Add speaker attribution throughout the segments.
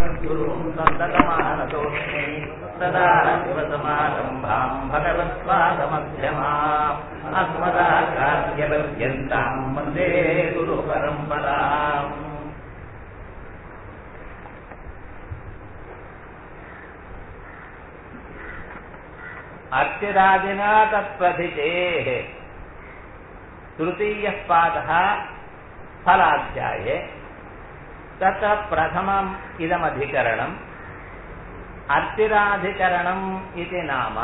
Speaker 1: गुरुं सन्ततमानतोऽस्मि सदा शिवसमारम्भाम् भगवत्पादमध्यमाम् अस्मदाचार्यपर्यन्ताम् वन्दे गुरुपरम्पराम् अर्चिरादिना तत्प्रथितेः तृतीयः पादः फलाध्याये तत्र प्रथमम् इदमधिकरणम् अर्चिराधिकरणम् इति नाम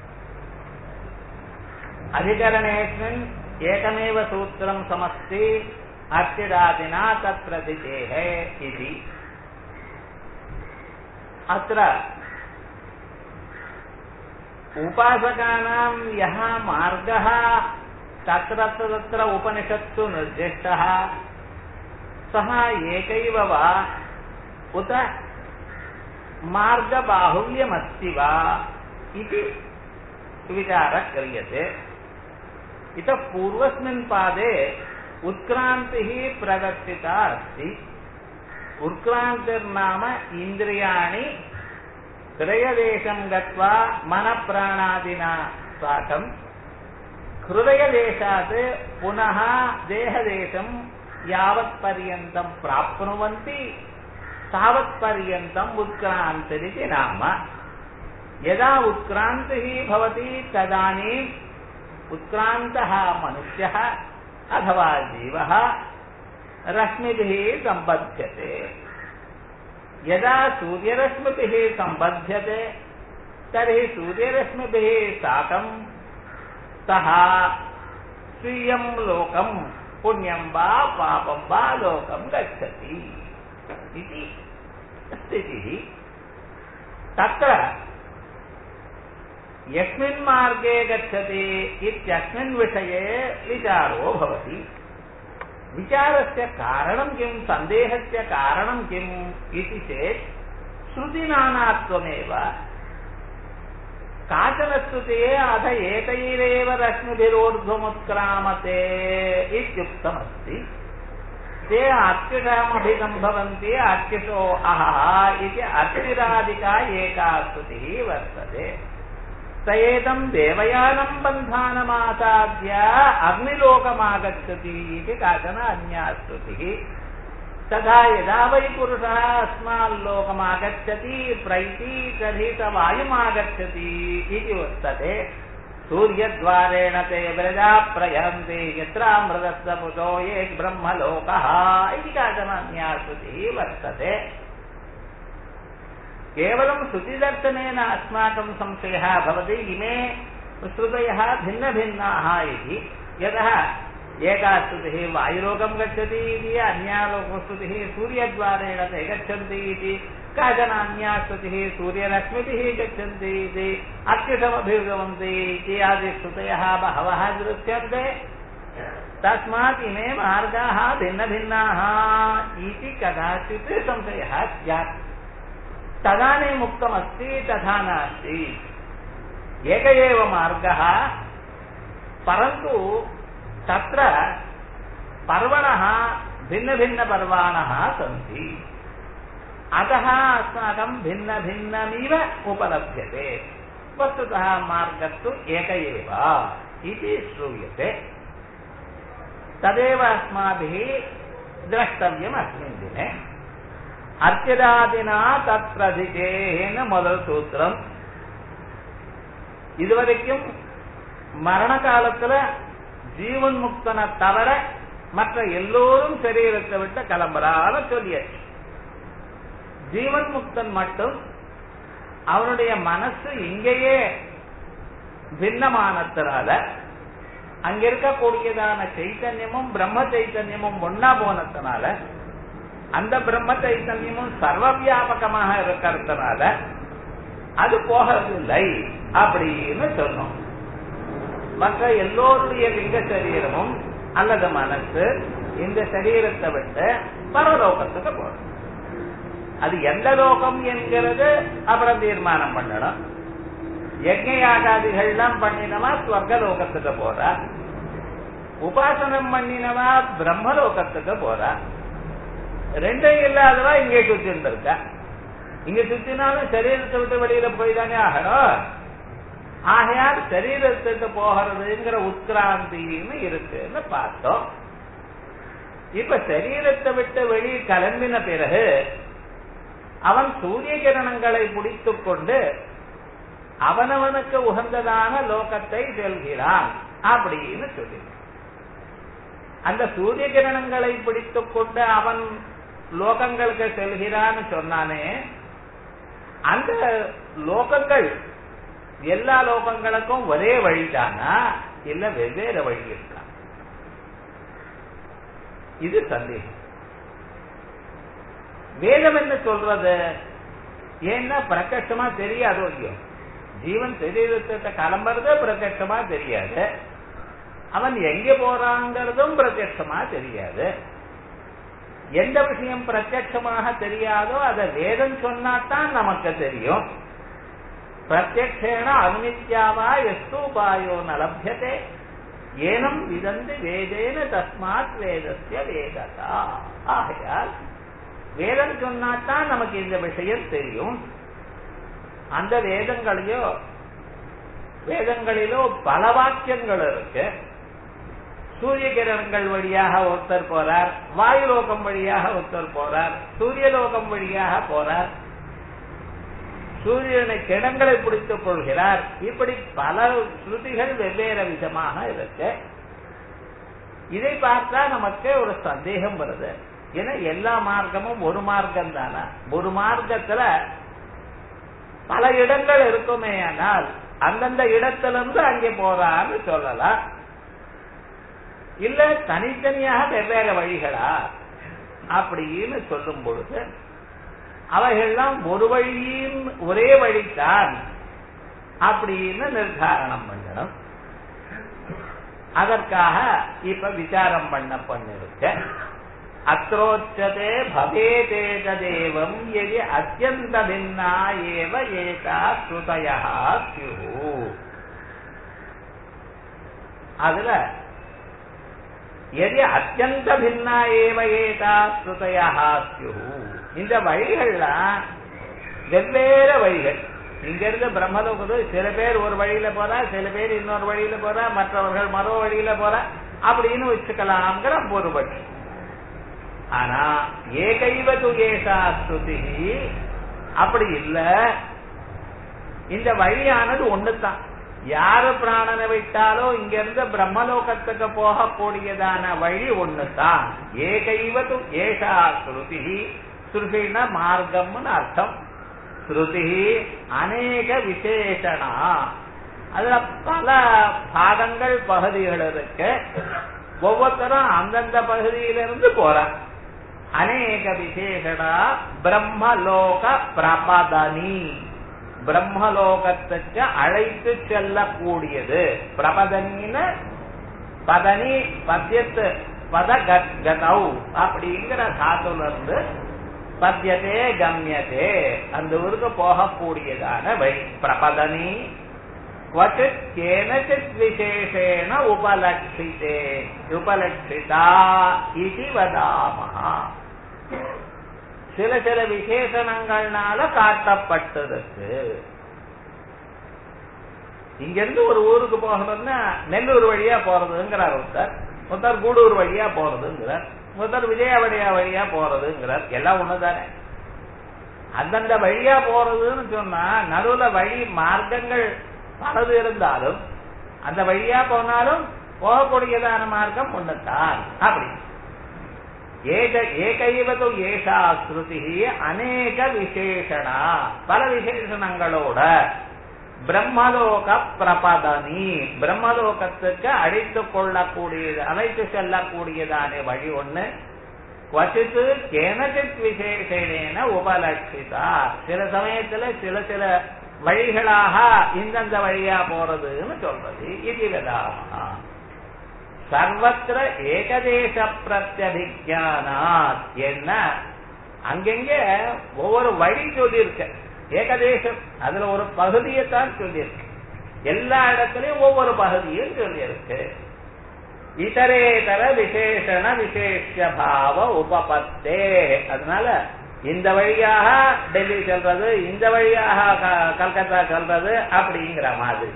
Speaker 1: अधिकरणेऽस्मिन् एकमेव सूत्रं समस्ति अर्चिरादिना तत्प्रथितेः इति अत्र उपासकानां यः मार्गः तत्र तत्र उपनिषत्सु निर्दिष्टः सः एकैव वा उत मार्गबाहुल्यमस्ति वा इति विचारः क्रियते इतः पूर्वस्मिन् पादे उत्क्रान्तिः प्रदर्शिता अस्ति उत्क्रान्तिर्नाम इन्द्रियाणि हृदयदेशं गत्वा मनप्राणादिना साकं हृदयदेशात् पुनः देहदेशं यावत्पर्यन्तं प्राप्नुवन्ति तावत्पर्यन्तम् उत्क्रान्तिरिति नाम यदा उत्क्रान्तिः भवति तदानीम् उत्क्रान्तः मनुष्यः अथवा जीवः रश्मिभिः सम्बध्यते यदा सूर्यरश्मिभिः सम्बध्यते तर्हि सूर्यरश्मिभिः साकं सः स्वीयं लोकं पुण्यं वा पापं वा लोकं गच्छति इति स्थितिः तत्र यस्मिन् मार्गे गच्छति इत्यस्मिन् विषये विचारो भवति विचारस्य कारणं किं सन्देहस्य कारणं किम् इति चेत् श्रुतिनानात्वमेव काचन स्तुतिः अथ एकैरेव रश्मिभिरोर्ध्वमुत्क्रामते इत्युक्तमस्ति ते अर्चिषमभिसम्भवन्ति अर्चिषो अहः इति अर्चिरादिका एका स्तुतिः वर्तते स एतम् देवयानम् बन्धानमासाद्य अग्निलोकमागच्छति इति काचन अन्या स्तुतिः तथा यदा वै पुरुषः अस्माल्लोकमागच्छति प्रैति तर्हि स वायुमागच्छति इति उच्यते सूर्यद्वारेण ते व्रजा प्रयन्ति यत्रामृतस्य पुतो ये ब्रह्मलोकः इति काचन अन्या स्तुतिः वर्तते केवलं श्रुतिदर्शनेन अस्माकं संशयः भवति इमे श्रुतयः भिन्नभिन्नाः इति यतः एका स्तुतिः वायुलोकं गच्छति इति अन्या लोकस्तुतिः सूर्यद्वारेण ते गच्छन्ति इति काचन अन्या स्तुतिः सूर्यरश्मिभिः गच्छन्ति इति अत्युषमभिगमन्ति इति आदिश्रुतयः बहवः दृश्यन्ते तस्मात् इमे मार्गाः भिन्नभिन्नाः इति कदाचित् संशयः स्यात् तदानीम् उक्तमस्ति तथा नास्ति एक एव मार्गः परन्तु तत्र पर्वणः भिन्नभिन्नपर्वाणः सन्ति अतः अस्माकं भिन्नभिन्नमिव उपलभ्यते वस्तुतः मार्गस्तु एक एव इति श्रूयते तदेव अस्माभिः द्रष्टव्यम् अस्मिन् दिने அர்ச்சதாதினா தத் பிரதிஜேன்னு முதல் சூத்திரம் இதுவரைக்கும் மரண காலத்துல ஜீவன் முக்தனை தவிர மற்ற எல்லோரும் சரீரத்தை விட்டு கிளம்புறால சொல்லியாச்சு ஜீவன் முக்தன் மட்டும் அவனுடைய மனசு இங்கேயே பின்னமானத்தினால அங்க இருக்கக்கூடியதான சைத்தன்யமும் பிரம்ம சைத்தன்யமும் ஒன்னா போனதுனால அந்த பிரம்ம சைத்தன்யமும் சர்வ வியாபகமாக இருக்கிறதுனால அது போகிறதில்லை அப்படின்னு சொன்னோம் மற்ற எல்லோருடைய லிங்க சரீரமும் அல்லது மனசு இந்த சரீரத்தை விட்டு பரலோகத்துக்கு போகும் அது எந்த லோகம் என்கிறது அப்புறம் தீர்மானம் பண்ணணும் யஜ்ஞ யாகாதிகள்லாம் பண்ணினவா ஸ்வர்க லோகத்துக்கு போறா உபாசனம் பண்ணினவா பிரம்மலோகத்துக்கு போறா ரெண்டும் இல்லாதவா இங்கே சுத்திருந்திருக்கா இங்க சுத்தினாலும் சரீரத்தை விட்டு வெளியில போய் தானே ஆகணும் ஆகையால் சரீரத்துக்கு போகிறதுங்கிற உட்கிராந்தின்னு இருக்குன்னு பார்த்தோம் இப்ப சரீரத்தை விட்டு வெளியே கிளம்பின பிறகு அவன் சூரிய கிரணங்களை பிடித்துக் கொண்டு அவனவனுக்கு உகந்ததான லோகத்தை செல்கிறான் அப்படின்னு சொல்லி அந்த சூரிய கிரணங்களை பிடித்துக் கொண்டு அவன் லோகங்களுக்கு செல்கிறான்னு சொன்னானே அந்த லோகங்கள் எல்லா லோகங்களுக்கும் ஒரே வழிதானா இல்ல வெவ்வேறு வழி இருக்கா இது சந்தேகம் வேதம் என்ன சொல்றது ஏன்னா பிரகட்சமா தெரியாது இல்லையோ ஜீவன் சரீரத்தை கிளம்புறது பிரத்யட்சமா தெரியாது அவன் எங்க போறாங்கிறதும் பிரத்யட்சமா தெரியாது எந்த விஷயம் பிரத்யட்சமாக தெரியாதோ அதை வேதம் சொன்னாதான் நமக்கு தெரியும் பிரத்யக்ஷேண அனுமித்யாவா எஸ்தூபாயோ நலபியதே ஏனம் விதந்து வேதேன தஸ்மாத் வேதஸ்ய வேததா ஆகையால் வேதம் சொன்னாதான் நமக்கு இந்த விஷயம் தெரியும் அந்த வேதங்களையோ வேதங்களிலோ பல வாக்கியங்கள் இருக்கு சூரிய கிரணங்கள் வழியாக ஒருத்தர் போறார் வாயு லோகம் வழியாக ஒருத்தர் போறார் சூரிய லோகம் வழியாக போறார் சூரியனை கிடங்களை பிடித்துக் கொள்கிறார் இப்படி பல ஸ்ருதிகள் வெவ்வேறு விதமாக இருக்கு இதை பார்த்தா நமக்கு ஒரு சந்தேகம் வருது ஏன்னா எல்லா மார்க்கமும் ஒரு மார்க்கம் தானே ஒரு மார்க்கத்துல பல இடங்கள் இருக்குமே ஆனால் அந்தந்த இடத்திலிருந்து அங்கே போறான்னு சொல்லலாம் இல்ல தனித்தனியாக வெவ்வேறு வழிகளா அப்படின்னு சொல்லும் பொழுது அவைகள்லாம் ஒரு வழியின் ஒரே வழிதான் அப்படின்னு நிர்தாரணம் பண்ணணும் அதற்காக இப்ப விசாரம் பண்ண பண்ணிருக்க அத்ரோச்சதே பவேதேதேவம் எதி அத்தியந்த பின்னா ஏவ ஏகா ஸ்ருதயா ஸ்யு அதுல எதி அத்தியந்த பின்னா ஏவ ஏகா ஸ்ருதயா ஸ்யு இந்த வழிகள்லாம் வெவ்வேறு வழிகள் இங்க இருந்து பிரம்மலோகத்து சில பேர் ஒரு வழியில போறா சில பேர் இன்னொரு வழியில போறா மற்றவர்கள் மரோ வழியில போறா அப்படின்னு வச்சுக்கலாம்ங்கிற ஒரு வழி ஆனா ஏகைவ துகேசா ஸ்ருதி அப்படி இல்ல இந்த வழியானது ஒண்ணுதான் யாரு பிராணனை விட்டாலோ இங்க இருந்து பிரம்மலோகத்துக்கு போகக்கூடியதான வழி ஒண்ணுதான் ஏகைவ து ஏஷா ஸ்ருதி ஸ்ருதின மார்க்கம்னு அர்த்தம் ஸ்ருதி அநேக விசேஷனா அதுல பல பாகங்கள் பகுதிகள் இருக்கு ஒவ்வொருத்தரும் அந்தந்த பகுதியிலிருந்து போறான் அநேக விசேஷனா பிரம்மலோக பிரபதனி பிரம்மலோகத்துக்கு அழைத்து செல்லக்கூடியது பிரபதனின்னு பதனி பத்தியத்து பத கதௌ அப்படிங்கிற தாத்துல இருந்து பத்தியதே கம்யதே அந்த ஊருக்கு போகக்கூடியதான வழி பிரபதனி क्वचित् केनचित् विशेषेण उपलक्षिते उपलक्षिता इति वदामः சில சில விசேஷணங்கள்னால காட்டப்பட்டிருக்கு இங்க இருந்து ஒரு ஊருக்கு போகணும்னா நெல்லூர் வழியா போறதுங்கிறார் ஒருத்தர் ஒருத்தர் கூடூர் வழியா போறதுங்கிறார் ஒருத்தர் விஜயவடியா வழியா போறதுங்கிறார் எல்லாம் ஒண்ணுதானே அந்தந்த வழியா போறதுன்னு சொன்னா நடுவுல வழி மார்க்கங்கள் பலது இருந்தாலும் அந்த வழியா போனாலும் போகக்கூடியதான மார்க்கம் ஒண்ணுத்தான் அப்படி ஏக ஏகைவது ஏஷா ஸ்ருதி அநேக விசேஷனா பல விசேஷணங்களோட பிரம்மலோக பிரபதனி பிரம்மலோகத்துக்கு அழைத்து கொள்ளக்கூடியது அழைத்து செல்லக்கூடியதான வழி ஒண்ணு குவச்சித்து கேனச்சித் விசேஷேன உபலட்சிதா சில சமயத்துல சில சில வழிகளாக இந்தந்த வழியா போறதுன்னு சொல்றது இது விதாமா சர்வத்திர ஏகதேச பிரத்யபிஜானாத் என்ன அங்கெங்க ஒவ்வொரு வழி சொல்லியிருக்க ஏகதேசம் அதுல ஒரு பகுதியைத்தான் சொல்லியிருக்கு எல்லா இடத்துலயும் ஒவ்வொரு பகுதியும் சொல்லியிருக்கு இதரேதர விசேஷண விசேஷ பாவ உபபத்தே அதனால இந்த வழியாக டெல்லி செல்றது இந்த வழியாக க- கல்கத்தா செல்றது அப்படிங்கிற மாதிரி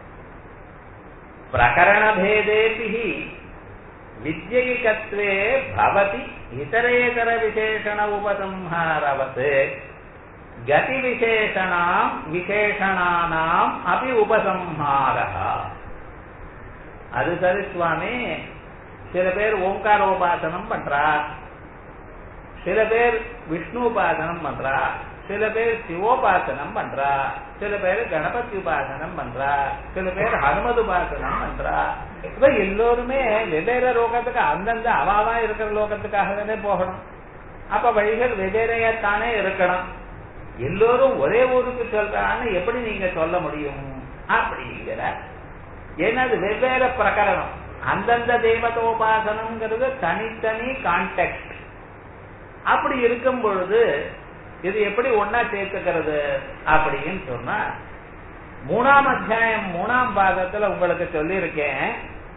Speaker 1: பிரகரண பேதேபி வித்யைகத்வே பவதி இதரேதர விசேஷண உபசம்ஹாரவத் கதி விசேஷணாம் விசேஷணானாம் அபி உபசம்ஹாரः அது சரி சுவாமி சில பேர் ஓங்கார உபாசனம் பண்றா சில பேர் விஷ்ணு உபாசனம் பண்றா சில பேர் சிவோபாசனம் பண்றா சில பேர் கணபதி உபாசனம் பண்றா சில பேர் ஹனுமது உபாசனம் பண்றா இப்ப எல்லோருமே வெவ்வேறு லோகத்துக்கு அந்தந்த அவாவா இருக்கிற லோகத்துக்காக தானே போகணும் அப்ப வழிகள் வெவ்வேறையாத்தானே இருக்கணும் எல்லோரும் ஒரே ஊருக்கு சொல்றான்னு எப்படி நீங்க சொல்ல முடியும் அப்படிங்கிற ஏன்னா அது வெவ்வேறு பிரகரணம் அந்தந்த தேவதோபாசனம்ங்கிறது தனித்தனி கான்டெக்ட் அப்படி இருக்கும் பொழுது இது எப்படி ஒன்னா சேர்த்துக்கிறது அப்படின்னு சொன்னா மூணாம் அத்தியாயம் மூணாம் பாகத்துல உங்களுக்கு சொல்லியிருக்கேன்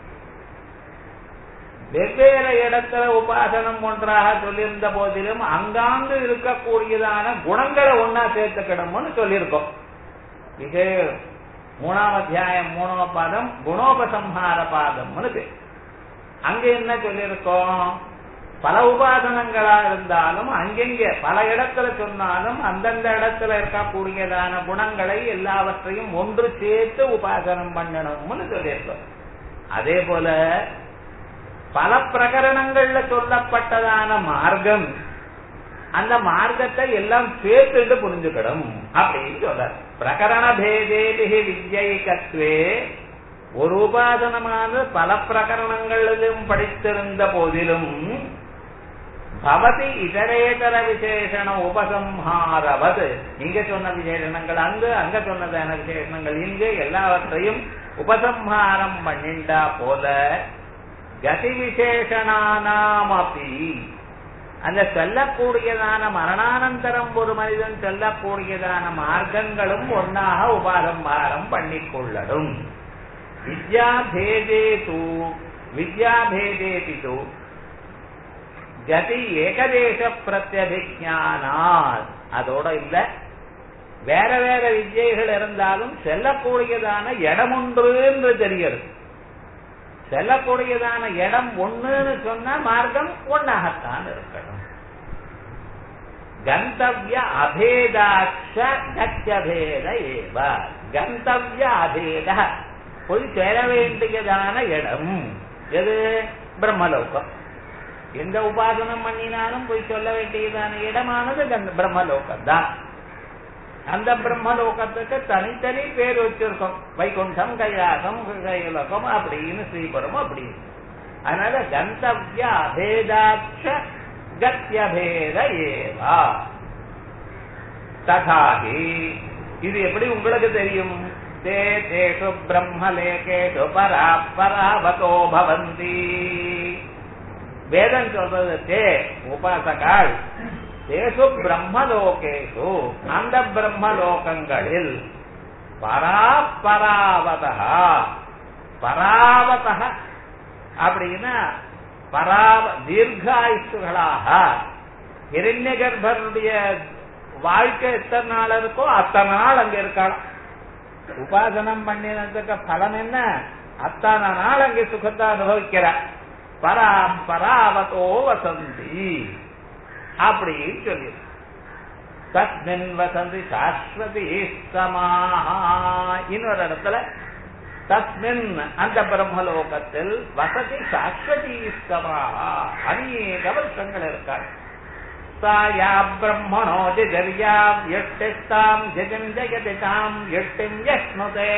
Speaker 1: வெவ்வேறு இடத்துல உபாசனம் ஒன்றாக சொல்லியிருந்த போதிலும் அங்காங்கு இருக்கக்கூடியதான குணங்களை ஒன்னா சேர்த்துக்கணும்னு சொல்லியிருக்கோம் இது மூணாம் அத்தியாயம் மூணாம் பாதம் குணோபசம்ஹார பாதம்னு பேர் அங்க என்ன சொல்லியிருக்கோம் பல உபாசனங்களா இருந்தாலும் அங்கெங்க பல இடத்துல சொன்னாலும் அந்தந்த இடத்துல இருக்கக்கூடியதான குணங்களை எல்லாவற்றையும் ஒன்று சேர்த்து உபாசனம் பண்ணணும்னு சொல்லியிருக்கோம் அதே போல பல பிரகரணங்கள்ல சொல்லப்பட்டதான மார்க்கம் அந்த மார்க்கத்தை எல்லாம் சேர்த்துட்டு புரிஞ்சுக்கணும் அப்படின்னு சொல்றார் பிரகரண பேதேபிகி வித்யைகத்வே ஒரு உபாசனமான பல பிரகரணங்களிலும் படித்திருந்த போதிலும் பவதி இதரேதர விசேஷண உபசம்ஹாரவது இங்க சொன்ன விசேஷணங்கள் அங்கு அங்க சொன்னதான விசேஷணங்கள் இங்கு எல்லாவற்றையும் உபசம்ஹாரம் பண்ணிண்டா போல கதி விசேஷனானாமபி அந்த சொல்லக்கூடியதான மரணானந்தரம் ஒரு மனிதன் சொல்லக்கூடியதான மார்க்கங்களும் ஒன்னாக உபாசம்ஹாரம் பண்ணிக்கொள்ளடும் வித்யாபேதே தூ வித்யாபேதேபி தூ கதி ஏகதேச பிரத்யபிஜானாத் அதோட இல்ல வேற வேற வித்யைகள் இருந்தாலும் செல்லக்கூடியதான இடம் ஒன்று என்று தெரிகிறது செல்லக்கூடியதான இடம் ஒண்ணுன்னு சொன்னா மார்க்கம் ஒன்னாகத்தான் இருக்கணும் கந்தவிய அபேதாட்ச கத்தியபேத ஏவ கந்தவிய அபேத போய் சேர வேண்டியதான இடம் எது பிரம்மலோகம் எந்த உபாசனம் பண்ணினாலும் போய் சொல்ல வேண்டியதான இடமானது கந்த பிரம்மலோகம் தான் அந்த பிரம்மலோகத்துக்கு தனித்தனி பேர் வச்சிருக்கோம் வைகுண்டம் கைலாசம் கைலோகம் அப்படின்னு ஸ்ரீபுரம் அப்படின்னு அதனால கந்தவிய அபேதாட்ச கத்தியபேத ஏவா ததாகி இது எப்படி உங்களுக்கு தெரியும் தே தேஷு பிரம்மலேகேஷு பரா பராவதோ பவந்தி வேதம் சொல்றது தே உபாசகாள் தேசு பிரம்மலோகேஷு அந்த பிரம்மலோகங்களில் பராபராவதா பராவத அப்படின்னா பராவ தீர்காயுசுகளாக இரண்ய கர்ப்பனுடைய வாழ்க்கை எத்தனை நாள் இருக்கோ அத்தனை நாள் அங்க இருக்கலாம் உபாசனம் பண்ணினதுக்கு பலன் என்ன அத்தனை நாள் அங்கே சுகத்தை அனுபவிக்கிறார் பராம் பராவதோ வசந்தி அப்படின்னு சொல்லி தஸ்மின் வசந்தி சாஸ்வதி சமாஹா இன்னொரு இடத்துல தஸ்மின் அந்த பிரம்மலோகத்தில் வசதி சாஸ்வதி சமாஹா அநேக வருஷங்கள் இருக்காள் சாயா பிரம்மணோ ஜர்யாம் எஷ்டிஸ்தாம் ஜெஜம் ஜெகதிதாம் எஷ்டிம் யஷ்ணுதே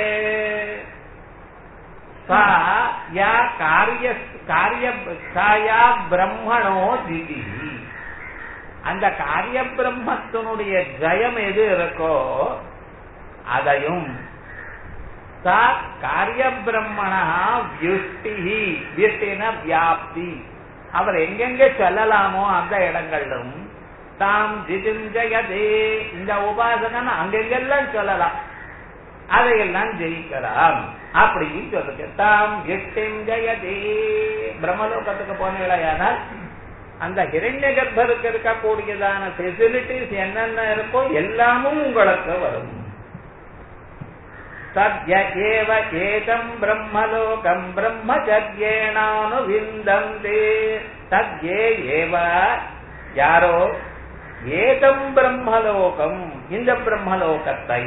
Speaker 1: சா யா காரிய காரிய சாயா பிரம்மணோ திதி அந்த காரிய பிரம்மத்தினுடைய ஜயம் எது இருக்கோ அதையும் சா காரிய பிரம்மணா வியுஷ்டி வியுஷ்டின வியாப்தி அவர் எங்கெங்க சொல்லலாமோ அந்த இடங்களிலும் தாம் ஜிஜிஞ்சயதே இந்த உபாசனம் அங்கெங்கெல்லாம் சொல்லலாம் அதையெல்லாம் ஜெயிக்கலாம் அப்படின்னு சொல்லுங்க தாம் எட்டிம் ஜெயதே பிரம்மலோகத்துக்கு போனீங்களாயானால் அந்த ஹிரண்ய கர்ப்பருக்கு இருக்கக்கூடியதான ஃபெசிலிட்டிஸ் என்னென்ன இருக்கோ எல்லாமும் உங்களுக்கு வரும் சத்ய ஏவ ஏதம் பிரம்மலோகம் பிரம்மச்சரியேனானு விந்தந்தே சத்யே ஏவ யாரோ ஏதம் பிரம்மலோகம் இந்த பிரம்மலோகத்தை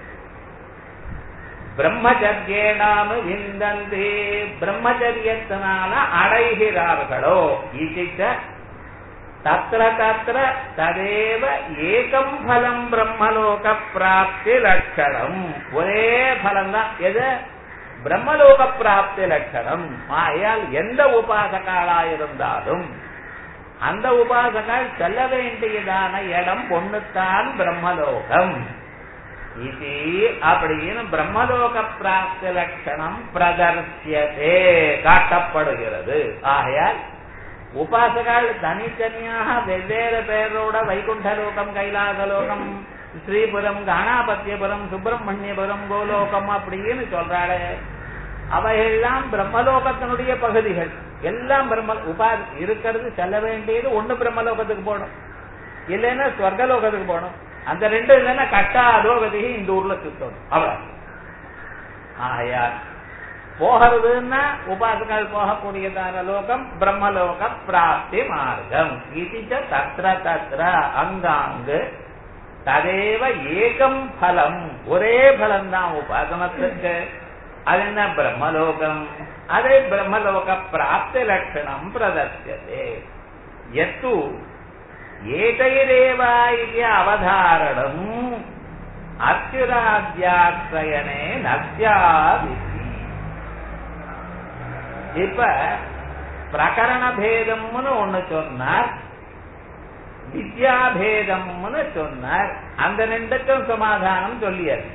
Speaker 1: பிரம்மச்சரியேனானு விந்தந்தே பிரம்மச்சரியத்தினால அடைகிறார்களோ இதிச்ச தத்திர தத்திர ததேவ ஏகம் பலம் பிரம்மலோக பிராப்தி லட்சணம் ஒரே பலம் தான் எது பிரம்மலோக பிராப்தி லட்சணம் ஆயால் எந்த உபாசகாலாயிருந்தாலும் அந்த உபாசகால் செல்ல வேண்டியதான இடம் பொண்ணுத்தான் பிரம்மலோகம் இது அப்படின்னு பிரம்மலோக பிராப்தி லட்சணம் பிரதர்சியதே காட்டப்படுகிறது ஆகையால் உபாசகால் தனித்தனியாக வெவ்வேறு பேரோட வைகுண்டலோகம் கைலாசலோகம் ஸ்ரீபுரம் காணாபத்தியபுரம் சுப்பிரமணியபுரம் கோலோகம் அப்படின்னு சொல்றாளே அவையெல்லாம் பிரம்மலோகத்தினுடைய பகுதிகள் எல்லாம் பிரம்ம உபா இருக்கிறது செல்ல வேண்டியது ஒண்ணு பிரம்மலோகத்துக்கு போகணும் இல்லைன்னா ஸ்வர்கலோகத்துக்கு போகணும் அந்த ரெண்டு இல்லைன்னா கட்டாதோகதிகை இந்த ஊர்ல சுத்தணும் அவ்வளவு ஆயார் போகிறதுன்னா உபாசகால் போகக்கூடியதான லோகம் பிரம்மலோக பிராப்தி மார்க்கம் இது தத்ர தத்ர அங்காங்கு ததேவ ஏகம் பலம் ஒரே பலம் தான் உபாசனத்துக்கு அது என்ன பிரம்மலோகம் அதே பிரம்மலோக பிராப்தி லட்சணம் பிரதர்சியதே எத்து ஏதைரேவா இது அவதாரணம் அச்சுராத்தியாசிரயனே நஸ்யாதிசி இப்ப பிரகரண பேதம்னு ஒண்ணு சொன்னார் வித்யாபேதம்னு சொன்னார் அந்த ரெண்டுக்கும் சமாதானம் சொல்லியாச்சு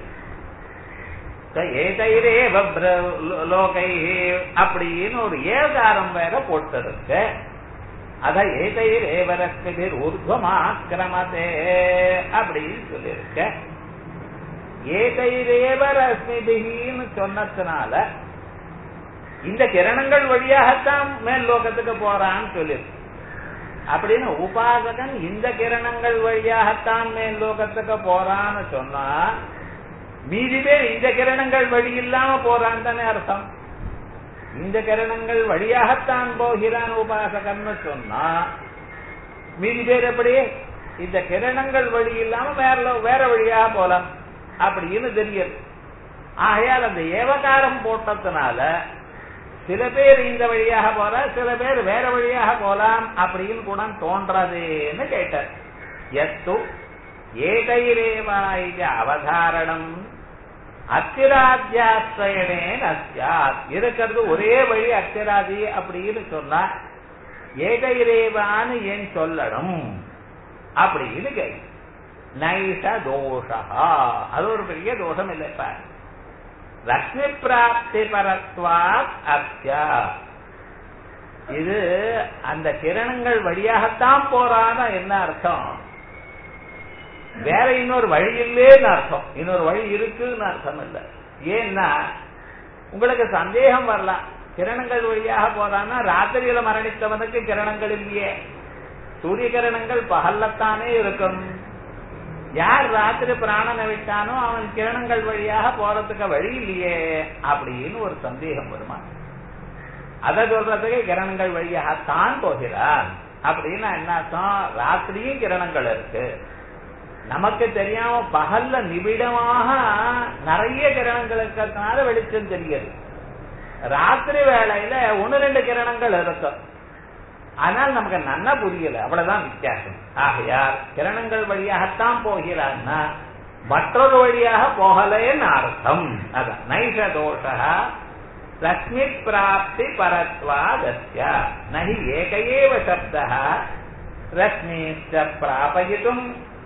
Speaker 1: ஏதைரேவ லோகை அப்படின்னு ஒரு ஏகாரம் வேற போட்டிருக்கு அத ஏதைரேவரஸ்மிபிர் ஊர்துவமாக்கிரமதே அப்படின்னு சொல்லியிருக்க ஏதைரேவரஸ்மிபிகின்னு சொன்னதுனால இந்த கிரணங்கள் வழியாகத்தான் மேல் லோகத்துக்கு போறான்னு சொல்லியிருக்கு அப்படின்னு உபாசகன் இந்த கிரணங்கள் வழியாகத்தான் மேல் லோகத்துக்கு போறான்னு சொன்னா மீதி பேர் இந்த கிரணங்கள் வழி இல்லாம போறான்னு தானே அர்த்தம் இந்த கிரணங்கள் வழியாகத்தான் போகிறான் உபாசகன்னு சொன்னா மீதி பேர் எப்படி இந்த கிரணங்கள் வழி இல்லாம வேற வேற வழியாக போலாம் அப்படின்னு தெரியுது ஆகையால் அந்த ஏவகாரம் போட்டதுனால சில பேர் இந்த வழியாக போற சில பேர் வேற வழியாக போலாம் அப்படின்னு கூட தோன்றதுன்னு கேட்டார் எத்து ஏகைரேவாய அவதாரணம் அத்திராத்தியாசிரயனே நஸ்யாத் இருக்கிறது ஒரே வழி அத்திராதி அப்படின்னு சொன்னா ஏகைரேவான்னு ஏன் சொல்லணும் அப்படின்னு கேள்வி நைச தோஷா அது ஒரு பெரிய தோஷம் இல்லை இப்ப லக்ஷ்மி பிராப்தி பரத்வாத் அர்த்தியா இது அந்த கிரணங்கள் வழியாகத்தான் போறான்னு என்ன அர்த்தம் வேற இன்னொரு வழி இல்லேன்னு அர்த்தம் இன்னொரு வழி இருக்குன்னு அர்த்தம் இல்ல ஏன்னா உங்களுக்கு சந்தேகம் வரலாம் கிரணங்கள் வழியாக போறான்னா ராத்திரியில மரணித்தவனுக்கு கிரணங்கள் இல்லையே சூரிய கிரணங்கள் பகல்லத்தானே இருக்கும் யார் ராத்திரி பிராணனை விட்டானோ அவன் கிரணங்கள் வழியாக போறதுக்கு வழி இல்லையே அப்படின்னு ஒரு சந்தேகம் வருமா அதை சொல்றதுக்கு கிரணங்கள் வழியாகத்தான் போகிறான் அப்படின்னா என்ன அர்த்தம் ராத்திரியும் கிரணங்கள் இருக்கு நமக்கு தெரியாம பகல்ல நிபிடமாக நிறைய கிரணங்கள் இருக்கிறதுனால வெளிச்சம் தெரியுது ராத்திரி வேளையில ஒன்னு ரெண்டு கிரணங்கள் இருக்கும் ஆனால் நமக்கு நன்னா புரியல அவ்வளவுதான் வித்தியாசம் ஆகையால் கிரணங்கள் வழியாகத்தான் போகிறான்னா மற்றொரு வழியாக போகலேன்னு அர்த்தம் அதான் நைஷ தோஷா லக்ஷ்மி பிராப்தி பரத்வாதஸ்ய நகி ஏகையேவ சப்த லக்ஷ்மீச்ச பிராபயித்தும்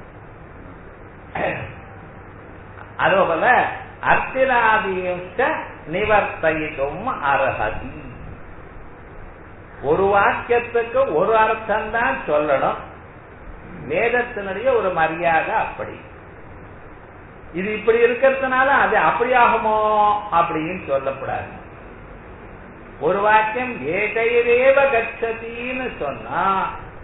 Speaker 1: அதோபோல அர்த்திராதியுச்ச நிவர்த்தித்தும் அர்ஹதி ஒரு வாக்கியத்துக்கு ஒரு அர்த்தம் தான் சொல்லணும் வேதத்தினுடைய ஒரு மரியாதை அப்படி இது இப்படி இருக்கிறதுனால அது அப்படி ஆகுமோ அப்படின்னு சொல்லக்கூடாது ஒரு வாக்கியம் ஏகைரேவ கச்சதின்னு சொன்னா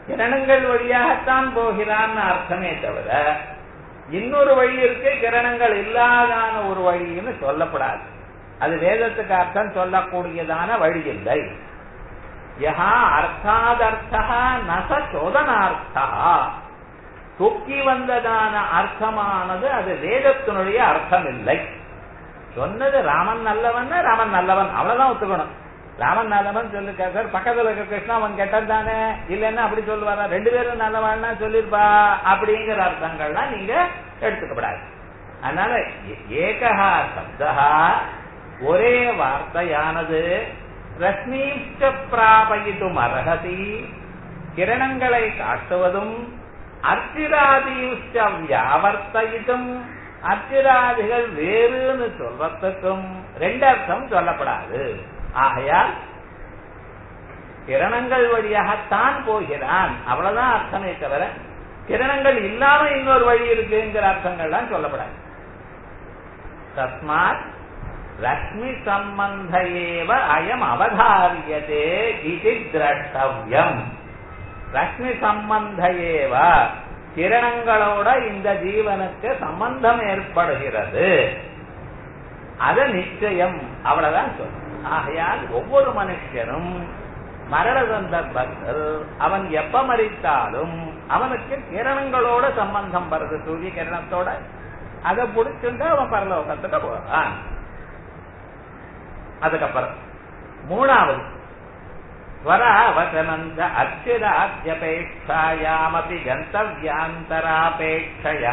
Speaker 1: கிரணங்கள் வழியாகத்தான் போகிறான்னு அர்த்தமே தவிர இன்னொரு வழி இருக்கு கிரணங்கள் இல்லாதான ஒரு வழின்னு சொல்லப்படாது அது வேதத்துக்கு அர்த்தம் சொல்லக்கூடியதான வழி இல்லை யஹா அர்த்தாதர்த்தா நச சோதனார்த்தா தொக்கி வந்ததான அர்த்தமானது அது வேதத்தினுடைய அர்த்தம் இல்லை சொன்னது ராமன் நல்லவன் ராமன் நல்லவன் அவ்வளவுதான் ஒத்துக்கணும் ராமன் நல்லவன் சொல்லிருக்கா சார் பக்கத்துல இருக்க கிருஷ்ணா அவன் கெட்டன் தானே இல்லைன்னா அப்படி சொல்லுவாரா ரெண்டு பேரும் நல்லவன்னா சொல்லிருப்பா அப்படிங்கிற அர்த்தங்கள்லாம் நீங்க எடுத்துக்கப்படாது அதனால ஏகா சப்தா ஒரே வார்த்தையானது ரஷ்மீஷ்ட பிராபயிட்டும் அர்ஹதி கிரணங்களை காட்டுவதும் அர்ச்சிராதியுஷ்ட வியாவர்த்தயிட்டும் அர்ச்சிராதிகள் வேறுன்னு சொல்றதுக்கும் ரெண்டு அர்த்தம் சொல்லப்படாது ஆகையால் கிரணங்கள் வழியாகத்தான் போகிறான் அவ்வளவுதான் அர்த்தமே தவிர கிரணங்கள் இல்லாம இன்னொரு வழி இருக்குங்கிற அர்த்தங்கள்லாம் சொல்லப்படாது தஸ்மாத் ரஷ்மி சம்பந்த ஏவ அயம் அவதாரியதே இது திரஷ்டவியம் ரஷ்மி சம்பந்த ஏவ கிரணங்களோட இந்த ஜீவனுக்கு சம்பந்தம் ஏற்படுகிறது அது நிச்சயம் அவ்வளவுதான் சொல்லும் ஆகையால் ஒவ்வொரு மனுஷனும் மரண சந்தர்ப்பத்தில் அவன் எப்ப மறித்தாலும் அவனுக்கு கிரணங்களோட சம்பந்தம் வருது சூரிய கிரணத்தோட அதை பிடிச்சிருந்து அவன் பரலோகத்துக்கு போறான் அதுக்கப்புறம் மூணாவது ஸ்வராவசனந்த அச்சிராஜ்யபேட்சாயாமபி கந்தவியாந்தராபேட்சயா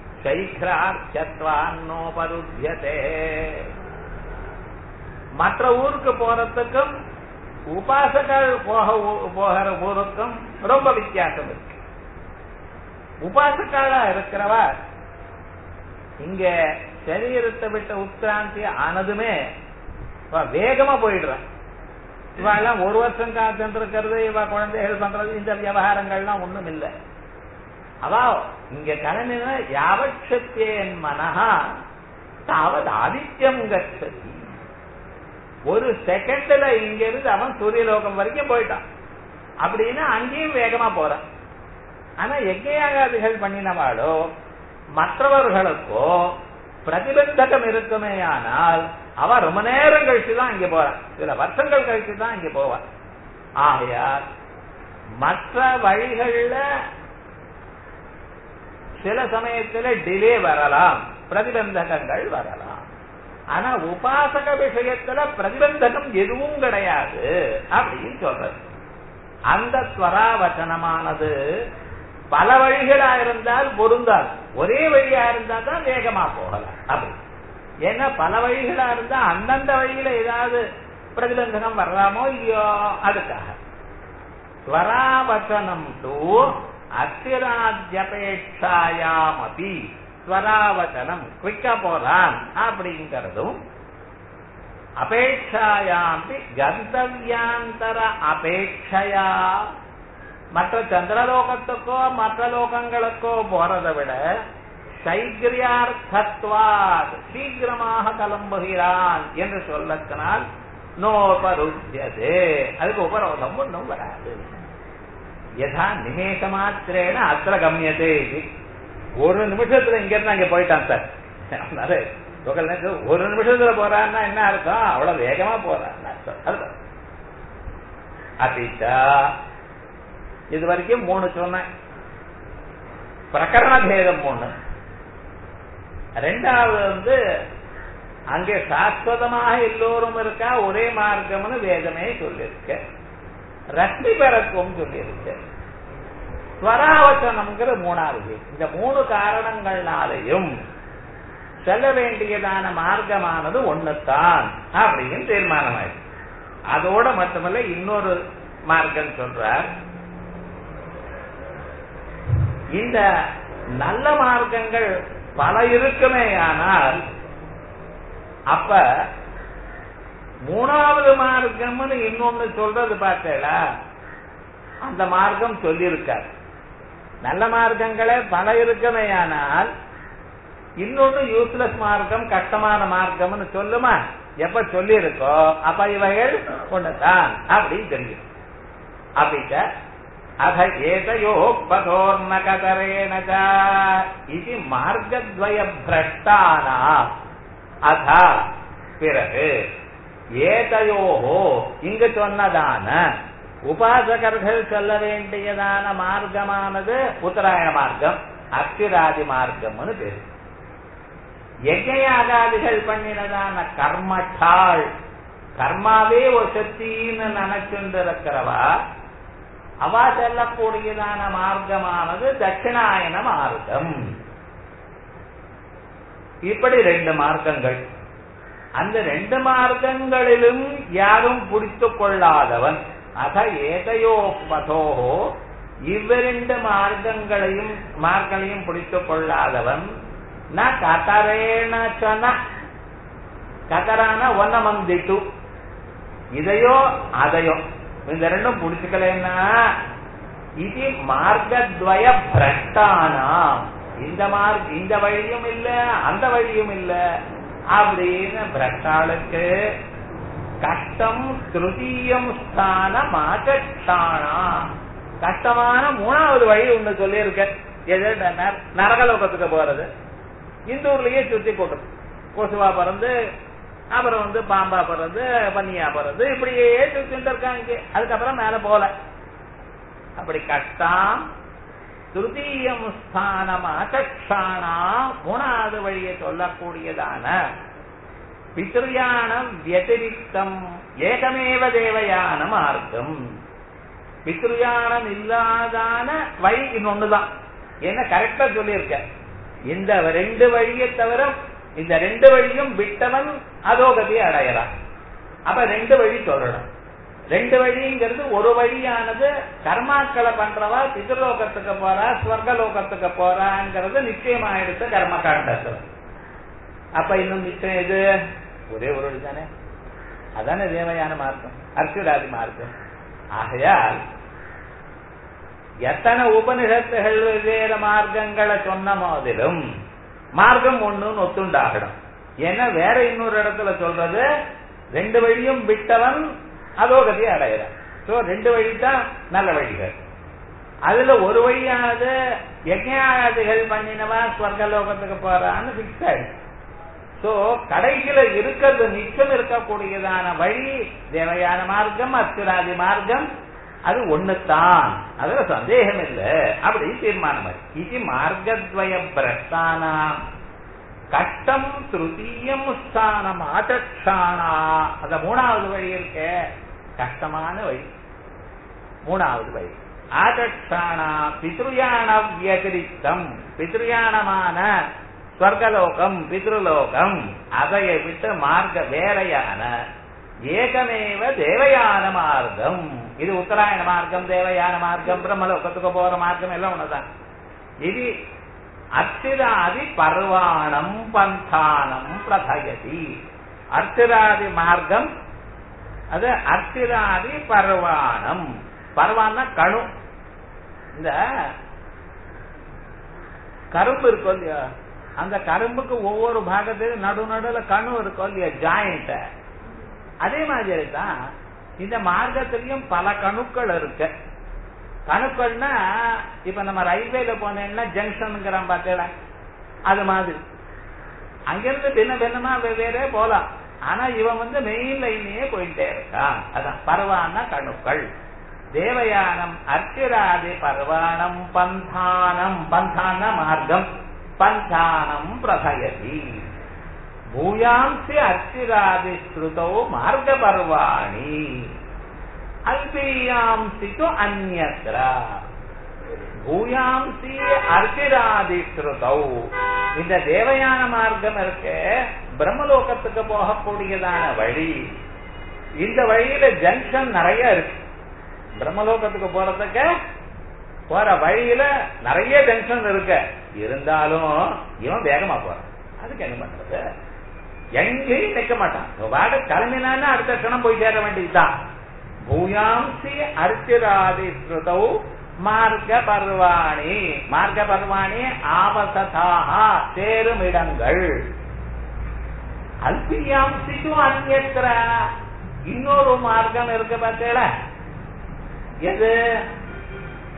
Speaker 1: சைக்ரார்த்தத்வான்னோபருத்தியதே மற்ற ஊருக்கு போறதுக்கும் உபாசகர் போக போகிற ஊருக்கும் ரொம்ப வித்தியாசம் இருக்கு உபாசக்காளா இருக்கிறவ இங்க சரீரத்தை விட்ட உட்கிராந்தி ஆனதுமே வேகமா போயிடுறான் இவ எல்லாம் ஒரு வருஷம் காத்துட்டு இருக்கிறது இவ குழந்தைகள் பண்றது இந்த விவகாரங்கள்லாம் ஒண்ணும் இல்லை அவா இங்க கிளம்பின யாவட்சத்தேன் மனஹா தாவது ஆதித்யம் கச்சதி ஒரு செகண்ட்ல இங்க இருந்து அவன் சூரியலோகம் வரைக்கும் போயிட்டான் அப்படின்னா அங்கேயும் வேகமா போறான் ஆனா யஜ்யாகாதிகள் பண்ணினவாளோ மற்றவர்களுக்கோ பிரதிபந்தகம் இருக்குமே ஆனால் அவ ரொம்ப நேரம் கழிச்சு தான் இங்க போறான் சில வருஷங்கள் கழிச்சு தான் இங்க போவான் ஆகையால் மற்ற வழிகள்ல சில சமயத்துல டிலே வரலாம் பிரதிபந்தகங்கள் வரலாம் ஆனா உபாசக விஷயத்துல பிரதிபந்தகம் எதுவும் கிடையாது அப்படின்னு சொல்றது அந்த ஸ்வராவச்சனமானது பல வழிகளா இருந்தால் பொருந்தாது ஒரே வழியா இருந்தா தான் வேகமா போகலாம் அப்படி ஏன்னா பல வழிகளா இருந்தா அந்தந்த வழியில ஏதாவது பிரதிபந்தகம் வரலாமோ இல்லையோ அதுக்காக ஸ்வராவச்சனம் தூ அத்திராஜ்யபேட்சாயாம் அபி ஸ்வராவச்சனம் குவிக்கா போறான் அப்படிங்கிறதும் அபேட்சாயாம்பி கந்தவியாந்தர அபேட்சையா மற்ற சந்திரலோகத்துக்கோ மற்ற லோகங்களுக்கோ போறதை விட சைகிரியார்த்தத்வாத் சீக்கிரமாக கிளம்புகிறான் என்று சொல்லத்தினால் நோபருத்தியது அதுக்கு உபரோதம் ஒன்றும் வராது யதா நிமேஷ மாத்திரேன அத்திர கம்யதே ஒரு நிமிஷத்துல இங்க இருந்து அங்க போயிட்டான் சார் அதனால ஒரு நிமிஷத்துல போறான்னா என்ன அர்த்தம் அவ்வளவு வேகமா போறான்னு அர்த்தம் அதுதான் அபிச்சா இது வரைக்கும் மூணு சொன்னேன் பிரகரண பேதம் மூணு ரெண்டாவது வந்து அங்கே சாஸ்வதமாக எல்லோரும் இருக்கா ஒரே மார்க்கம்னு வேதமே சொல்லியிருக்க ரஷ்மி பெறக்கும் சொல்லியிருக்கு ஸ்வராவச்சனம்ங்கிற மூணாவது இந்த மூணு காரணங்கள்னாலையும் செல்ல வேண்டியதான மார்க்கமானது ஒண்ணுத்தான் அப்படின்னு தீர்மானமாயிடுச்சு அதோட மட்டுமல்ல இன்னொரு மார்க்கம் சொல்றார் இந்த நல்ல மார்க்கங்கள் பல இருக்குமே ஆனால் அப்ப மூணாவது மார்க்கம்னு இன்னொன்னு சொல்றது பார்த்தேடா அந்த மார்க்கம் சொல்லியிருக்கார் நல்ல மார்க்கங்களே பல இருக்குமே ஆனால் இன்னொன்னு யூஸ்லெஸ் மார்க்கம் கஷ்டமான மார்க்கம்னு சொல்லுமா எப்ப சொல்லி இருக்கோ அப்ப இவைகள் ஒண்ணுதான் அப்படின்னு தெரியும் அப்படிக்க अथ एतयोः पथोर्नकतरेण च इति मार्गद्वयभ्रष्टानाम् अथ பிறகு ஏதையோஹோ இங்கு சொன்னதான உபாசகர்கள் சொல்ல வேண்டியதான மார்க்கமானது உத்தராயண மார்க்கம் அத்திராதி மார்க்கம்னு பேரு யஜ்யாகாதிகள் பண்ணினதான கர்மட்டாள் கர்மாவே ஒரு சக்தின்னு நினைச்சுட்டு இருக்கிறவா அவ செல்லக்கூடியதான மார்க்கமானது தட்சிணாயன மார்க்கம் இப்படி ரெண்டு மார்க்கங்கள் அந்த ரெண்டு மார்க்கங்களிலும் யாரும் பிடித்து கொள்ளாதவன் அத ஏதையோ பதோஹோ இவ்விரண்டு மார்க்கங்களையும் மார்க்கங்களையும் பிடித்துக் கொள்ளாதவன் ந கதரேண சொன்ன கதரான ஒன்ன மந்திட்டு இதையோ அதையோ இந்த ரெண்டும் பிடிச்சுக்கலன்னா இது மார்க்கத்வய பிரஷ்டானாம் இந்த மார்க் இந்த வழியும் இல்ல அந்த வழியும் இல்ல அப்படின்னு பிரஷ்டாளுக்கு கஷ்டம் திருதீயம் ஸ்தானம் ஆச்சானா கஷ்டமான மூணாவது வழி ஒண்ணு சொல்லியிருக்க எது நர- நரகலோகத்துக்கு போறது இந்த ஊர்லயே சுத்தி போட்டது கொசுவா பிறந்து அப்புறம் வந்து பாம்பா பிறந்து பன்னியா பிறந்து இப்படியே சுத்திட்டு இருக்காங்க அதுக்கப்புறம் மேல போல அப்படி கஷ்டம் திருத்தீயம் ஸ்தானம் அச்சக்ஷானா மூணாவது வழியை சொல்லக்கூடியதான பித்ருயானம் வியதிரிக்தம் ஏகமேவ தேவயான மார்க்கம் பித்ருயானம் இல்லாதான வழி இன்னொன்னுதான் என்ன கரெக்டா சொல்லியிருக்க இந்த ரெண்டு வழியை தவிர இந்த ரெண்டு வழியும் விட்டவன் அதோகதியை அடையலாம் அப்ப ரெண்டு வழி சொல்லணும் ரெண்டு வழிங்கிறது ஒரு வழியானது கர்மாக்களை பண்றவா பிதர்லோகத்துக்கு போறா ஸ்வர்கலோகத்துக்கு போறாங்கிறது நிச்சயமாயிடுச்சு கர்ம காண்டத்துல அப்ப இன்னும் நிச்சயம் இது ஒரே ஒரு வழி தானே அதானே தேவையான மார்க்கம் அர்ச்சுராதி மார்க்கம் ஆகையால் எத்தனை உபனிஷத்துகள் வெவ்வேறு மார்க்கங்களை சொன்ன போதிலும் மார்க்கம் ஒண்ணுன்னு ஒத்துண்டாகணும் ஏன்னா வேற இன்னொரு இடத்துல சொல்றது ரெண்டு வழியும் விட்டவன் அதோகதியை அடையிறான் சோ ரெண்டு வழி தான் நல்ல வழிகள் அதுல ஒரு வழியானது யஜ்யாதிகள் பண்ணினவா ஸ்வர்கலோகத்துக்கு போறான்னு பிக்ஸ் ஆயிடுச்சு சோ கடைசியில இருக்கிறது நிச்சயம் இருக்கக்கூடியதான வழி தேவையான மார்க்கம் அச்சுராதி மார்க்கம் அது ஒண்ணுதான் அதுல சந்தேகம் இல்ல அப்படி தீர்மானம் ஆச்சு. இது மார்க்கத்வய பிரஸ்தானா கஷ்டம் திருத்தீயம் ஸ்தானம் ஆச்சக்ஷானா அந்த மூணாவது வழி இருக்க கஷ்டமான வழி மூணாவது வழி ஆச்சக்ஷானா பித்ருயான வியதிரிக்தம் பித்ருயானமான ஸ்வர்கலோகம் பித்ருலோகம் அதை விட்டு மார்க்க வேறையான ஏகமேவ தேவயான மார்க்கம் இது உத்தராயண மார்க்கம் தேவயான மார்க்கம் பிரம்மலோகத்துக்கு போற மார்க்கம் எல்லாம் ஒண்ணுதான் இது அர்ச்சிராதி பர்வாணம் பந்தானம் பிரதயதி அர்ச்சிராதி மார்க்கம் அது அர்ச்சிராதி பர்வாணம் பர்வான்னா கணு இந்த கரும்பு இருக்கும் இல்லையா அந்த கரும்புக்கு ஒவ்வொரு பாகத்திலும் நடு நடுல கணு இருக்கும் இல்லையா ஜாயிண்ட் அதே மாதிரி தான் இந்த மார்க்கத்திலையும் பல கணுக்கள் இருக்கு கணுக்கள்னா இப்ப நம்ம ரயில்வேல போனேன்னா ஜங்ஷனுங்கிறான் பார்த்தேடா அது மாதிரி அங்கிருந்து பின்ன பின்னமா வெவ்வேறே போலாம் ஆனா இவன் வந்து மெயின் லைன்லயே போயிட்டே இருக்கான் அதான் பரவான கணுக்கள் தேவயானம் அர்ச்சிராதி பர்வாணம் பந்தானம் பந்தான மார்க்கம் பந்தானம் பிரசயதி பூயாம்சி அர்ச்சிராதி ஸ்ருதோ மார்க்க பர்வாணி அல்பீயாம்சி து அந்யத்ர பூயாம்சி அர்ச்சிராதி ஸ்ருதௌ இந்த தேவயான மார்க்கம் இருக்கு பிரம்மலோகத்துக்கு போகக்கூடியதான வழி இந்த வழியில ஜங்ஷன் நிறைய இருக்கு பிரம்மலோகத்துக்கு போறதுக்கு போற வழியில நிறைய ஜங்ஷன் இருக்கு இருந்தாலும் இவன் வேகமா போறான் அதுக்கு என்ன பண்றது எங்கேயும் நிக்க மாட்டான் வாட கிளம்பினான்னு அடுத்த கணம் போய் சேர வேண்டியதுதான் பூயாம்சி அர்ச்சிராதி ஸ்ருதௌ மார்க்க பர்வாணி மார்க்க பர்வாணி ஆவசதாக சேரும் இடங்கள் அல்பியாம்சிக்கும் அந்நியத்திர இன்னொரு மார்க்கம் இருக்கு பார்த்தேல எது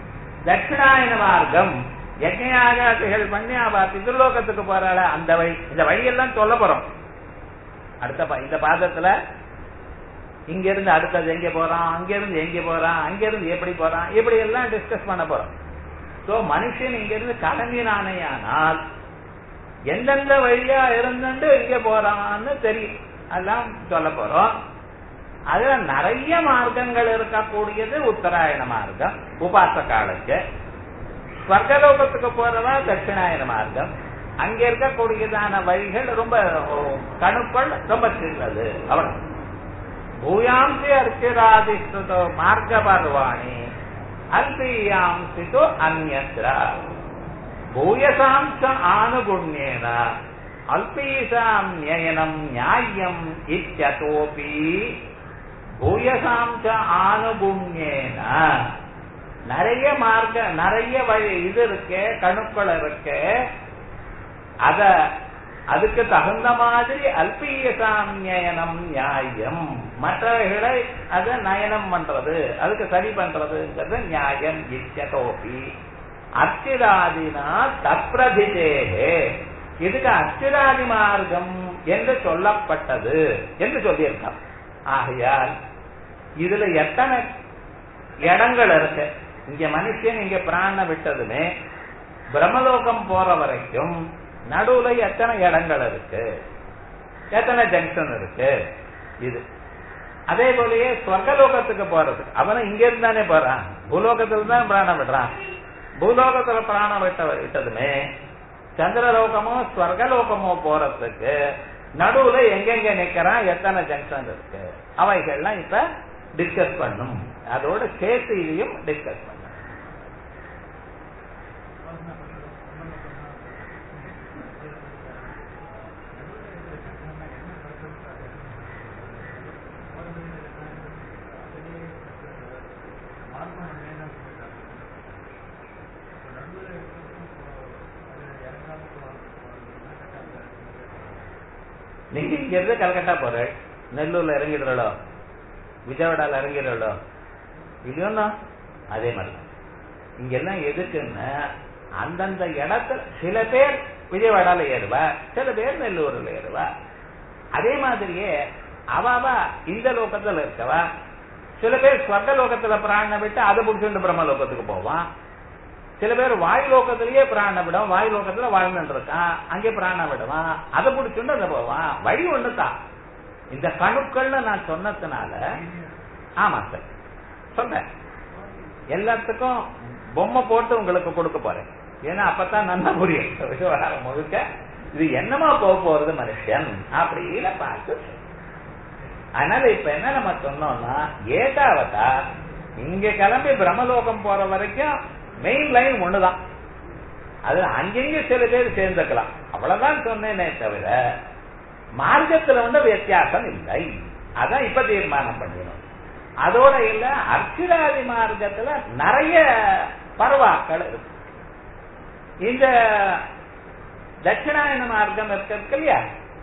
Speaker 1: தட்சிணாயன மார்க்கம் யஜ்ஞாகாசிகள் பண்ணி அவ பிதுர்லோகத்துக்கு போறாள அந்த வழி இந்த வழியெல்லாம் சொல்ல போறோம் அடுத்த பா- இந்த பாதத்துல இங்க இருந்து அடுத்தது எங்க போறான் அங்க இருந்து எங்க போறான் அங்க இருந்து எப்படி போறான் இப்படி எல்லாம் டிஸ்கஸ் பண்ண போறோம் சோ மனுஷன் இங்க இருந்து கிளம்பினானேயானால் எந்தெந்த வழியா இருந்துட்டு இங்க போறான்னு தெரியும் அதெல்லாம் சொல்ல போறோம் அதுல நிறைய மார்க்கங்கள் இருக்கக்கூடியது உத்தராயண மார்க்கம் உபாசகாலுக்கு ஸ்வர்கலோகத்துக்கு போறதா தட்சிணாயன மார்க்கம் அங்க இருக்கக்கூடியதான வழிகள் ரொம்ப கணுக்கள் ரொம்ப சின்னது அவ்வளவு பூயாம்சி அர்ச்சிராதிஸ்ருதோ மார்க்க பர்வாணி அல்பீயாம்சிதோ அந்யத்ர பூயசாம் ச ஆனுகுண்யேன அல்பீசாம் ஞயனம் நியாயம் இத்தியதோபி பூயசாம் ச ஆனுகுண்யேன நிறைய மார்க்க நிறைய வழி இது இருக்கு கணுக்கள் இருக்கு அத அதுக்கு தகுந்த மாதிரி அல்பீய சாமியனம் நியாயம் மற்றவைகளை அத நயனம் பண்றது அதுக்கு சரி பண்றதுங்கிறது நியாயம் இச்சதோபி அச்சிராதினா தப்பிரதிதேகே இதுக்கு அச்சிராதி மார்க்கம் என்று சொல்லப்பட்டது என்று சொல்லியிருக்கான் ஆகையால் இதுல எத்தனை இடங்கள் இருக்கு இங்க மனுஷன் இங்க பிராண விட்டதுமே பிரம்மலோகம் போற வரைக்கும் நடுவுல எத்தனை இடங்கள் இருக்கு எத்தனை ஜங்ஷன் இருக்கு இது அதே போலயே ஸ்வர்கலோகத்துக்கு போறதுக்கு அவனும் இங்க இருந்து தானே போறான் பூலோகத்துல தான் பிராணம் விடுறான் பூலோகத்துல பிராணம் விட்ட விட்டதுமே சந்திரலோகமோ ஸ்வர்கலோகமோ போறதுக்கு நடுவுல எங்கெங்க நிக்கிறான் எத்தனை ஜங்ஷன் இருக்கு அவைகள்லாம் இப்ப டிஸ்கஸ் பண்ணும் அதோட சேர்த்து இதையும் டிஸ்கஸ் பண்ணும் நீங்க இங்க இருந்து கல்கட்டா போற நெல்லூர்ல இறங்கிடுறோ விஜயவாடால இறங்கிடுறோ இல்லையோண்ணா அதே மாதிரி இங்கெல்லாம் எதுக்குன்னா அந்தந்த இடத்துல சில பேர் விஜயவாடால ஏறுவா சில பேர் நெல்லூர்ல ஏறுவா அதே மாதிரியே அவாவ இந்த லோகத்துல இருக்கவா சில பேர் ஸ்வர்க லோகத்துல பிராண விட்டு அதை பிடிச்சிட்டு பிரம்ம லோகத்துக்கு போவான் சில பேர் வாய் லோகத்திலேயே பிராண விடும் வாய் லோகத்துல வாழ்ந்துட்டு இருக்கான் அங்கே பிராண விடுவான் அதை பிடிச்சுட்டு அதை போவான் வழி ஒண்ணுதான் இந்த கணுக்கள்னு நான் சொன்னதுனால ஆமா சார் சொல்றேன் எல்லாத்துக்கும் பொம்மை போட்டு உங்களுக்கு கொடுக்க போறேன் ஏன்னா அப்பதான் நல்லா புரியும் விவகாரம் முழுக்க இது என்னமா போக போறது மனுஷன் அப்படின்னு பார்த்து சொல்லு. அதனால இப்ப என்ன நம்ம சொன்னோம்னா ஏகாவதா இங்க கிளம்பி பிரம்மலோகம் போற வரைக்கும் மெயின் லைன் ஒண்ணுதான் அது அங்கங்க சில பேர் சேர்ந்துக்கலாம் அவ்வளவுதான் சொன்னேனே தவிர மார்க்கத்துல வந்து வித்தியாசம் இல்லை அதான் இப்ப தீர்மானம் பண்ணிடணும் அதோட இல்ல அர்ச்சிராதி மார்க்கத்துல நிறைய பருவாக்கள் இருக்கு இந்த தட்சிணாயன மார்க்கம் இருக்கு இருக்கு இல்லையா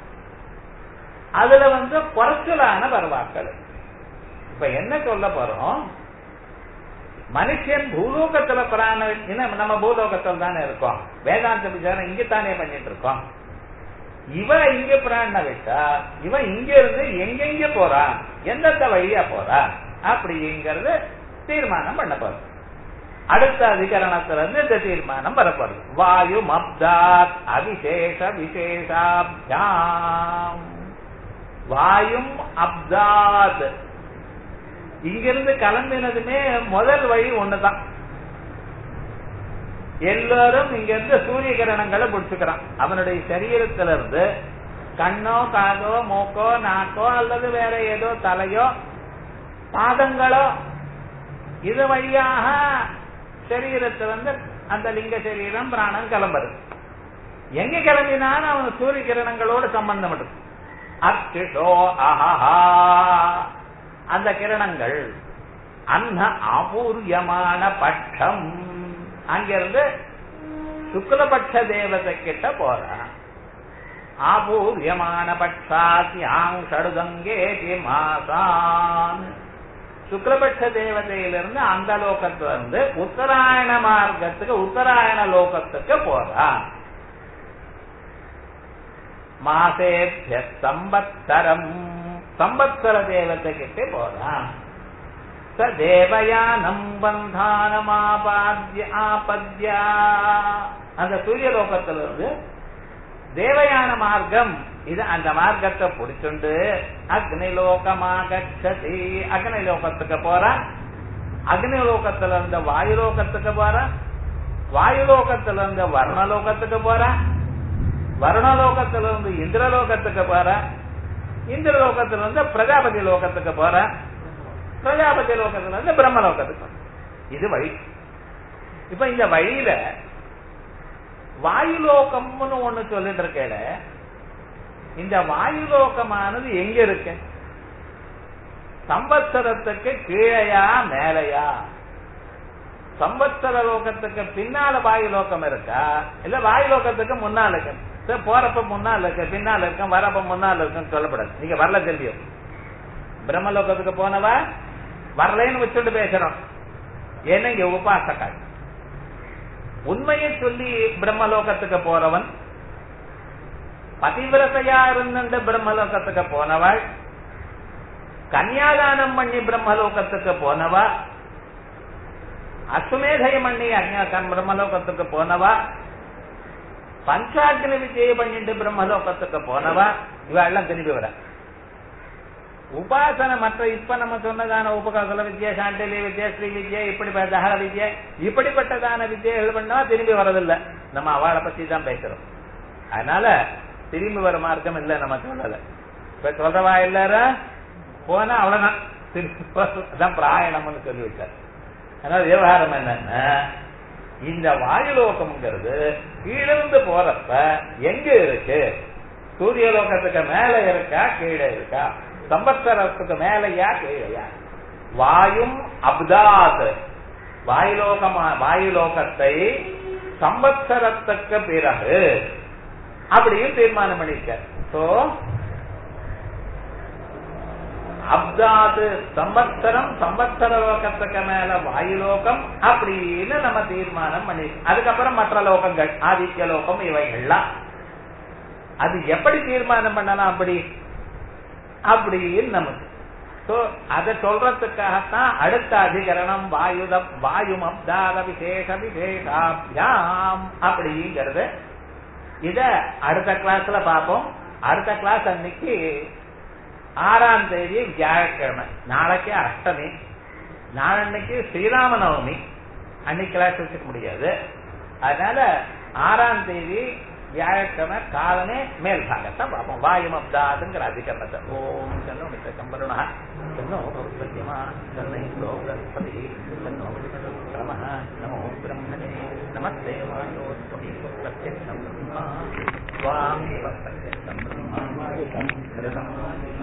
Speaker 1: அதுல வந்து குறைச்சலான பருவாக்கள் இருக்கு. இப்ப என்ன சொல்ல போறோம் மனுஷன் பூலோகத்துல பிராண இன்னும் நம்ம பூலோகத்தில் தானே இருக்கோம் வேதாந்த விசாரம் இங்க தானே பண்ணிட்டு இருக்கோம் இவன் இங்க பிராண விட்டா இவன் இங்க இருந்து எங்கெங்க போறான் எந்தெந்த வழியா போறான் அப்படிங்கறது தீர்மானம் பண்ண போறோம் அடுத்த அதிகரணத்துல இருந்து இந்த தீர்மானம் வரப்போறது வாயு மப்தாத் அவிசேஷ விசேஷாபியாம் வாயும் அப்தாத் இங்கிருந்து கிளம்பினதுமே முதல் வழி ஒண்ணுதான் எல்லாரும் இங்க இருந்து சூரிய கிரணங்களை பிடிச்சுக்கிறான் அவனுடைய சரீரத்தில இருந்து கண்ணோ காதோ மூக்கோ நாக்கோ அல்லது வேற ஏதோ தலையோ பாதங்களோ இது வழியாக சரீரத்துல வந்து அந்த லிங்க சரீரம் பிராணம் கிளம்புறது எங்க கிளம்பினாலும் அவன் சூரிய கிரணங்களோடு சம்பந்தம் இருக்கு அர்ச்சிஷோ அஹஹா அந்த கிரணங்கள் அன்ன அபூர்யமான பட்சம் அங்கிருந்து சுக்லபட்ச தேவதை கிட்ட போறான் ஆபூர்யமான பட்சாத்யாங் ஷடுதங்கே மாசான் சுக்லபட்ச தேவதையிலிருந்து அந்த லோகத்துல இருந்து உத்தராயண மார்க்கத்துக்கு உத்தராயண லோகத்துக்கு போறான் மாசேபிய சம்பத்தரம் சம்பத்சர தேவத்தை கிட்டே போறான் ச தேவயானம் பந்தானமாபாத்ய ஆபத்யா அந்த சூரிய லோகத்திலிருந்து தேவயான மார்க்கம் இது அந்த மார்க்கத்தை பிடிச்சுண்டு அக்னி லோகமாக அக்னி லோகத்துக்கு போறான் அக்னி லோகத்துல இருந்து வாயு லோகத்துக்கு போறான் வாயு லோகத்துல இருந்து வர்ணலோகத்துக்கு போறான் வருணலோகத்துல இருந்து இந்திரலோகத்துக்கு போறான் இந்திரலோகத்துல இருந்து பிரஜாபதி லோகத்துக்கு போறான் பிரஜாபதி லோகத்துல இருந்து பிரம்மலோகத்துக்கு போறான். இது வழி இப்ப இந்த வழியில வாயுலோகம்னு ஒண்ணு சொல்லிட்டு இருக்கேல இந்த வாயுலோகமானது எங்க இருக்கு சம்பத்சரத்துக்கு கீழையா மேலையா சம்பத்சர லோகத்துக்கு பின்னால வாயுலோகம் இருக்கா இல்ல வாயுலோகத்துக்கு முன்னால இருக்கு சரி, போறப்ப முன்னால இருக்கு பின்னால இருக்கும் வரப்ப முன்னால இருக்குன்னு சொல்லப்படாது நீங்க வரல தெரியும் பிரம்மலோகத்துக்கு போனவா வரலைன்னு வச்சுட்டு பேசுறோம் ஏன்னா இங்க உபாசக்காய் உண்மையை சொல்லி பிரம்மலோகத்துக்கு போறவன் பதிவிரதையா இருந்துட்டு பிரம்மலோகத்துக்கு போனவள் கன்யாதானம் பண்ணி பிரம்மலோகத்துக்கு போனவா அஸ்வமேதயம் பண்ணி அஞ்ஞாக்கான் பிரம்மலோகத்துக்கு போனவா பஞ்சாக்னி விஜய பண்ணிட்டு பிரம்மலோகத்துக்கு போனவா இவெல்லாம் திரும்பி வர உபாசனை மற்ற இப்ப நம்ம சொன்னதான உபகல வித்யா சாண்டலி வித்யா ஸ்ரீ வித்யா இப்படி தகர வித்யா இப்படிப்பட்டதான வித்யைகள் பண்ணா திரும்பி வரதில்லை நம்ம அவளை பத்தி தான் பேசுறோம் அதனால திரும்பி வர மார்க்கம் இல்ல நம்ம சொல்லல இப்ப சொல்றவா எல்லாரும் போனா அவ்வளவுதான் திரும்பி வர- அதான் பிராயணம்னு சொல்லி வச்சார் அதனால விவகாரம் என்னன்னா இந்த வாயுலோகம்ங்கிறது கீழிருந்து போறப்ப எங்க இருக்கு சூரிய லோகத்துக்கு மேல இருக்கா கீழே இருக்கா சம்பத்சரத்துக்கு மேலையா கீழையா வாயும் அப்தாத் வாயுலோகமா வாயுலோகத்தை சம்பத்சரத்துக்கு பிறகு அப்படியும் தீர்மானம் பண்ணிருக்க சோ அப்தாது சம்பத்சரம் சம்பத்சர லோகத்துக்கு மேல வாயுலோகம் அப்படின்னு நம்ம தீர்மானம் பண்ணி அதுக்கப்புறம் மற்ற லோகங்கள் ஆதித்ய லோகம் இவைகள்லாம் அது எப்படி தீர்மானம் பண்ணலாம் அப்படி அப்படின்னு நமக்கு சோ அதை சொல்றதுக்காகத்தான் அடுத்த அதிகரணம் வாயுத வாயும் அப்தாத விசேஷ விசேஷாபியாம் அப்படிங்கிறது இத அடுத்த கிளாஸ்ல பார்ப்போம் அடுத்த கிளாஸ் அன்னைக்கு ஆறாம் தேதி வியாழக்கிழமை நாளைக்கு அஷ்டமி நாளன்னைக்கு ஸ்ரீராம நவமி அன்னைக்கு கிளாஸ் வச்சுக்க முடியாது அதனால ஆறாம் தேதி வியாழக்கிழமை காலமே மேல் பாகத்தை பார்ப்போம் வாயும் அப்தாதுங்கிற அதிகரணத்தை ஓம் சன்னோ மித்த கம்பருணா சன்னோ பிரத்யமா சன்னை லோகஸ்பதி சன்னோ கிரம நமோ பிரம்மணே நமஸ்தே வாயோஸ்வமி பிரத்யக்ஷம் பிரம்மா स्वामी प्रत्यक्षं ब्रह्मानुभूतं कृतम्